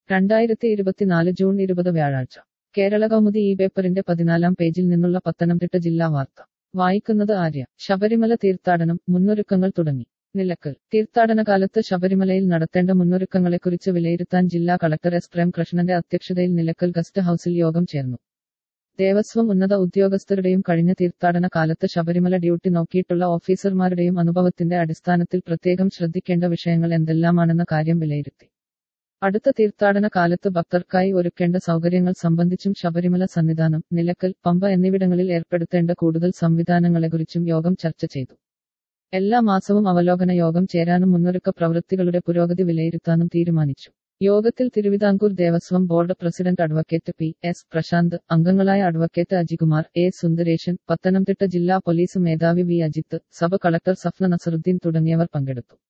രണ്ടായിരത്തി ഇരുപത്തിനാല് ജൂൺ ഇരുപത് വ്യാഴാഴ്ച കേരള കൗമുദി ഈ പേപ്പറിന്റെ പതിനാലാം പേജിൽ നിന്നുള്ള പത്തനംതിട്ട ജില്ലാ വാർത്ത വായിക്കുന്നത് ആര്യ ശബരിമല തീർത്ഥാടനം മുന്നൊരുക്കങ്ങൾ തുടങ്ങി നിലക്കൽ തീർത്ഥാടന കാലത്ത് ശബരിമലയിൽ നടത്തേണ്ട മുന്നൊരുക്കങ്ങളെക്കുറിച്ച് വിലയിരുത്താൻ ജില്ലാ കളക്ടർ എസ് പ്രേംകൃഷ്ണന്റെ അധ്യക്ഷതയിൽ നിലക്കൽ ഗസ്റ്റ് ഹൌസിൽ യോഗം ചേർന്നു ദേവസ്വം ഉന്നത ഉദ്യോഗസ്ഥരുടെയും കഴിഞ്ഞ തീർത്ഥാടന കാലത്ത് ശബരിമല ഡ്യൂട്ടി നോക്കിയിട്ടുള്ള ഓഫീസർമാരുടെയും അനുഭവത്തിന്റെ അടിസ്ഥാനത്തിൽ പ്രത്യേകം ശ്രദ്ധിക്കേണ്ട വിഷയങ്ങൾ എന്തെല്ലാമാണെന്ന കാര്യം വിലയിരുത്തി അടുത്ത തീർത്ഥാടന കാലത്ത് ഭക്തർക്കായി ഒരുക്കേണ്ട സൗകര്യങ്ങൾ സംബന്ധിച്ചും ശബരിമല സന്നിധാനം നിലക്കൽ പമ്പ എന്നിവിടങ്ങളിൽ ഏർപ്പെടുത്തേണ്ട കൂടുതൽ സംവിധാനങ്ങളെക്കുറിച്ചും യോഗം ചർച്ച ചെയ്തു എല്ലാ മാസവും അവലോകന യോഗം ചേരാനും മുന്നൊരുക്ക പ്രവൃത്തികളുടെ പുരോഗതി വിലയിരുത്താനും തീരുമാനിച്ചു യോഗത്തിൽ Thiruvithamkoor Devaswom board president advocate P S Prashanth അംഗങ്ങളായ അഡ്വക്കേറ്റ് അജികുമാർ എ സുന്ദരേശൻ പത്തനംതിട്ട ജില്ലാ പോലീസ് മേധാവി V Ajith sub collector Safna Nasaruddin തുടങ്ങിയവർ പങ്കെടുത്തു